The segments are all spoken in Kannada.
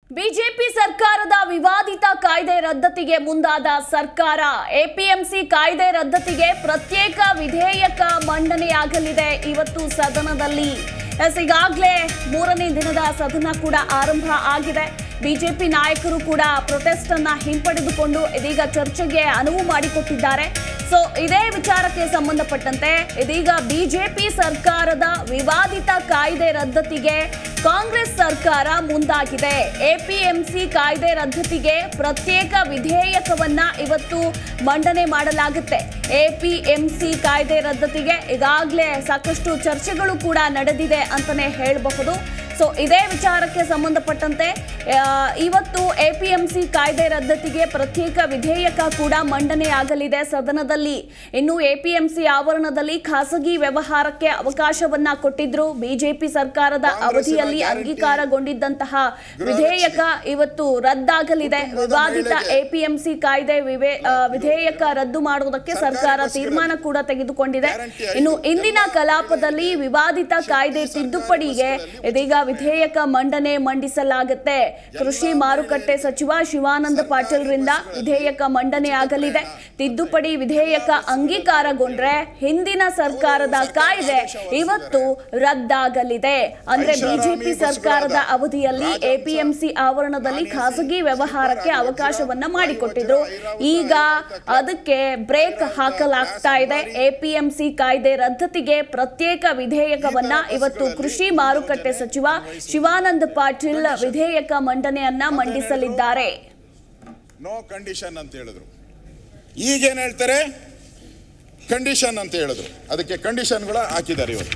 ಬಿಜೆಪಿ ಸರ್ಕಾರದ ವಿವಾದಿತ ಕಾಯ್ದೆ ರದ್ದತಿಗೆ ಮುಂದಾದ ಸರ್ಕಾರ ಎಪಿಎಂಸಿ ಕಾಯ್ದೆ ರದ್ದತಿಗೆ ಪ್ರತ್ಯೇಕ ವಿಧೇಯಕ ಮಂಡನೆಯಾಗಲಿದೆ ಇವತ್ತು ಸದನದಲ್ಲಿ ಎಸ್ ಈಗಾಗಲೇ ಮೂರನೇ ದಿನದ ಸದನ ಕೂಡ ಆರಂಭ ಆಗಿದೆ ಬಿಜೆಪಿ ನಾಯಕರು ಕೂಡ ಪ್ರೊಟೆಸ್ಟ್ ಅನ್ನ ಹಿಂಪಡೆದುಕೊಂಡು ಇದೀಗ ಚರ್ಚೆಗೆ ಅನುವು ಮಾಡಿಕೊಟ್ಟಿದ್ದಾರೆ ಸೊ ಇದೇ ವಿಚಾರಕ್ಕೆ ಸಂಬಂಧಪಟ್ಟಂತೆ ಇದೀಗ ಬಿಜೆಪಿ ಸರ್ಕಾರದ ವಿವಾದಿತ ಕಾಯ್ದೆ ರದ್ದತಿಗೆ ಕಾಂಗ್ರೆಸ್ ಸರ್ಕಾರ ಮುಂದಾಗಿದೆ ಎಪಿಎಂಸಿ ಕಾಯ್ದೆ ರದ್ದತಿಗೆ ಪ್ರತ್ಯೇಕ ವಿಧೇಯಕವನ್ನ ಇವತ್ತು ಮಂಡನೆ ಮಾಡಲಾಗುತ್ತೆ ಎಪಿಎಂಸಿ ಕಾಯ್ದೆ ರದ್ದತಿಗೆ ಈಗಾಗಲೇ ಸಾಕಷ್ಟು ಚರ್ಚೆಗಳು ಕೂಡ ನಡೆದಿದೆ ಅಂತಾನೆ ಹೇಳಬಹುದು ಸೊ ಇದೇ ವಿಚಾರಕ್ಕೆ ಸಂಬಂಧಪಟ್ಟಂತೆ ಆ, ಇವತ್ತು ಎಪಿಎಂಸಿ ಕಾಯ್ದೆ ರದ್ದತಿಗೆ ಪ್ರತ್ಯೇಕ ವಿಧೇಯಕ ಕೂಡ ಮಂಡನೆಯಾಗಲಿದೆ ಸದನದಲ್ಲಿ ಇನ್ನು ಎಪಿಎಂಸಿ ಆವರಣದಲ್ಲಿ ಖಾಸಗಿ ವ್ಯವಹಾರಕ್ಕೆ ಅವಕಾಶವನ್ನ ಕೊಟ್ಟಿದ್ರು ಬಿಜೆಪಿ ಸರ್ಕಾರದ ಅವಧಿಯಲ್ಲಿ ಅಂಗೀಕಾರಗೊಂಡಿದ್ದಂತಹ ವಿಧೇಯಕ ಇವತ್ತು ರದ್ದಾಗಲಿದೆ ವಿವಾದಿತ ಎಪಿಎಂಸಿ ಕಾಯ್ದೆ ವಿವೇ ಆ, ವಿಧೇಯಕ ರದ್ದು ಮಾಡುವುದಕ್ಕೆ ಸರ್ಕಾರ ತೀರ್ಮಾನ ಕೂಡ ತೆಗೆದುಕೊಂಡಿದೆ ಇನ್ನು ಇಂದಿನ ಕಲಾಪದಲ್ಲಿ ವಿವಾದಿತ ಕಾಯ್ದೆ ತಿದ್ದುಪಡಿಗೆ ಇದೀಗ ವಿಧೇಯಕ ಮಂಡನೆ ಮಂಡಿಸಲಾಗುತ್ತೆ ಕೃಷಿ ಮಾರುಕಟ್ಟೆ ಸಚಿವ ಶಿವಾನಂದ ಪಾಟೀಲ್ರಿಂದ ವಿಧೇಯಕ ಮಂಡನೆ ಆಗಲಿದೆ ತಿದ್ದುಪಡಿ ವಿಧೇಯಕ ಅಂಗೀಕಾರಗೊಂಡ್ರೆ ಹಿಂದಿನ ಸರ್ಕಾರದ ಕಾಯ್ದೆ ಇವತ್ತು ರದ್ದಾಗಲಿದೆ ಅಂದ್ರೆ ಬಿಜೆಪಿ ಸರ್ಕಾರದ ಅವಧಿಯಲ್ಲಿ ಎಪಿಎಂಸಿ ಆವರಣದಲ್ಲಿ ಖಾಸಗಿ ವ್ಯವಹಾರಕ್ಕೆ ಅವಕಾಶವನ್ನ ಮಾಡಿಕೊಟ್ಟಿದ್ರು ಈಗ ಅದಕ್ಕೆ ಬ್ರೇಕ್ ಹಾಕಲಾಗ್ತಾ ಇದೆ ಎಪಿಎಂಸಿ ಕಾಯ್ದೆ ರದ್ದತಿಗೆ ಪ್ರತ್ಯೇಕ ವಿಧೇಯಕವನ್ನ ಇವತ್ತು ಕೃಷಿ ಮಾರುಕಟ್ಟೆ ಸಚಿವ ಶಿವಾನಂದ ಪಾಟೀಲ್ ವಿಧೇಯಕ ಮಂಡನೆಯನ್ನ ಮಂಡಿಸಲಿದ್ದಾರೆ ನೋ ಕಂಡೀಷನ್ ಅಂತ ಹೇಳಿದ್ರು ಈಗೇನು ಹೇಳ್ತಾರೆ ಕಂಡೀಷನ್ ಅಂತ ಹೇಳಿದ್ರು ಅದಕ್ಕೆ ಕಂಡೀಷನ್ಗಳು ಹಾಕಿದ್ದಾರೆ ಇವರು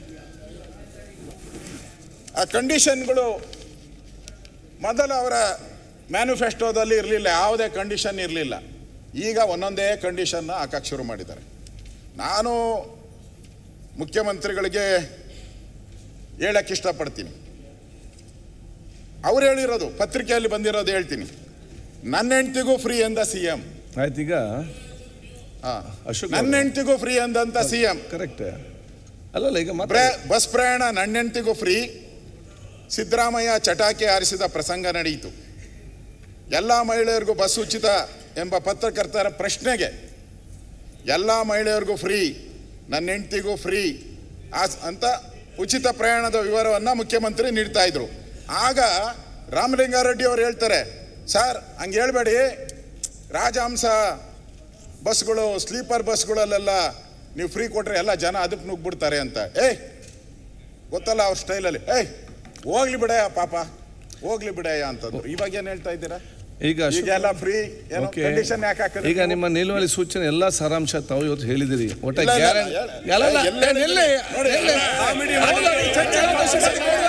ಆ ಕಂಡೀಷನ್ಗಳು ಮೊದಲು ಅವರ ಮ್ಯಾನಿಫೆಸ್ಟೋದಲ್ಲಿ ಇರಲಿಲ್ಲ ಯಾವುದೇ ಕಂಡೀಷನ್ ಇರಲಿಲ್ಲ ಈಗ ಒಂದೊಂದೇ ಕಂಡೀಷನ್ನ ಹಾಕಕ್ಕೆ ಶುರು ಮಾಡಿದ್ದಾರೆ ನಾನು ಮುಖ್ಯಮಂತ್ರಿಗಳಿಗೆ ಹೇಳಕ್ಕೆ ಇಷ್ಟಪಡ್ತೀನಿ ಅವ್ರು ಹೇಳಿರೋದು ಪತ್ರಿಕೆಯಲ್ಲಿ ಬಂದಿರೋದು ಹೇಳ್ತೀನಿ ನನ್ನ ಹೆಂಡ್ತಿಗೂ ಫ್ರೀ ಎಂದ ಸಿ ಎಂ ಆಯ್ತೀಗ ಅಶೋಕ್ ನನ್ನ ಹೆಂಡ್ತಿಗೂ ಫ್ರೀ ಅಂದಂತ ಸಿ ಎಂ ಕರೆಕ್ಟ್ ಅಲ್ಲಲ್ಲ ಈಗ ಮತ್ತೆ ಬಸ್ ಪ್ರಯಾಣ ನನ್ನ ಹೆಂಡ್ತಿಗೂ ಫ್ರೀ ಸಿದ್ದರಾಮಯ್ಯ ಚಟಾಕಿ ಹಾರಿಸಿದ ಪ್ರಸಂಗ ನಡೆಯಿತು ಎಲ್ಲ ಮಹಿಳೆಯರಿಗೂ ಬಸ್ ಉಚಿತ ಎಂಬ ಪತ್ರಕರ್ತರ ಪ್ರಶ್ನೆಗೆ ಎಲ್ಲ ಮಹಿಳೆಯರಿಗೂ ಫ್ರೀ ನನ್ನ ಹೆಂಡ್ತಿಗೂ ಫ್ರೀ ಆಸ್- ಅಂತ ಉಚಿತ ಪ್ರಯಾಣದ ವಿವರವನ್ನು ಮುಖ್ಯಮಂತ್ರಿ ನೀಡ್ತಾ ಇದ್ರು ಆಗ ರಾಮಲಿಂಗಾರೆಡ್ಡಿ ಅವರು ಹೇಳ್ತಾರೆ ಸರ್ ಹಂಗೆ ಹೇಳ್ಬೇಡಿ ರಾಜಹಂಸ ಬಸ್ಗಳು ಸ್ಲೀಪರ್ ಬಸ್ಗಳಲ್ಲೆಲ್ಲ ನೀವು ಫ್ರೀ ಕೊಟ್ರೆ ಎಲ್ಲ ಜನ ಅದಕ್ಕೆ ನುಗ್ಬಿಡ್ತಾರೆ ಅಂತ ಏಯ್ ಗೊತ್ತಲ್ಲ ಅವ್ರ ಸ್ಟೈಲಲ್ಲಿ ಏಯ್ ಹೋಗ್ಲಿ ಬಿಡಯ್ಯ ಪಾಪ ಹೋಗ್ಲಿ ಬಿಡಯ್ಯ ಅಂತಂದ್ರು ಇವಾಗ ಏನು ಹೇಳ್ತಾ ಇದ್ದೀರಾ ಈಗ ಅಶೋಕ್ ಈಗೆಲ್ಲ ಫ್ರೀ ಏನೋ ಓಕೆ ಕಂಡೀಷನ್ ಯಾಕೆ ಹಾಕಿದ್ರೆ ಈಗ ನಿಮ್ಮ ನಿಲುವಳಿ ಸೂಚನೆ ಎಲ್ಲಾ ಸಾರಾಂಶ ತಾವು ಇವತ್ತು ಹೇಳಿದಿರಿ ಒಟ್ಟ ಇಲ್ಲ, ಇಲ್ಲ, ಗ್ಯಾರಂಟಿ ಇಲ್ಲ. ಅಲ್ಲಲ್ಲ, ಎಲ್ಲ ಏ, ನಿಲ್ಲಿ, ನೋಡಿ, ನಿಲ್ಲಿ. ಅಲ್ಲ, ಈ ಚರ್ಚೆ ಅವಕಾಶ ಮಾಡಿಕೊಡುವ.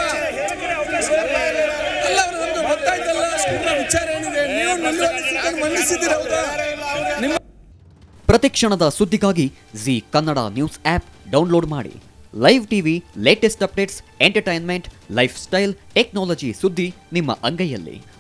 ಅಲ್ಲ, ಅವ್ರು ನಮ್ಗೆ ಗೊತ್ತಾಯ್ತಲ್ಲ, ನಿಮ್ಮ ವಿಚಾರ ಏನಿದೆ ನೀವು ನಿಲುವಳಿ ಸೂಚನೆ ಮಂಡಿಸಿದ್ದೀರಿ ಹೌದಾ ನಿಮ್ಮ ಪ್ರತಿಕ್ಷಣದ ಸುದ್ದಿಗಾಗಿ Zee Kannada news app download ಮಾಡಿ live TV latest updates entertainment lifestyle technology ಸುದ್ದಿ ನಿಮ್ಮ ಅಂಗೈಯಲ್ಲಿ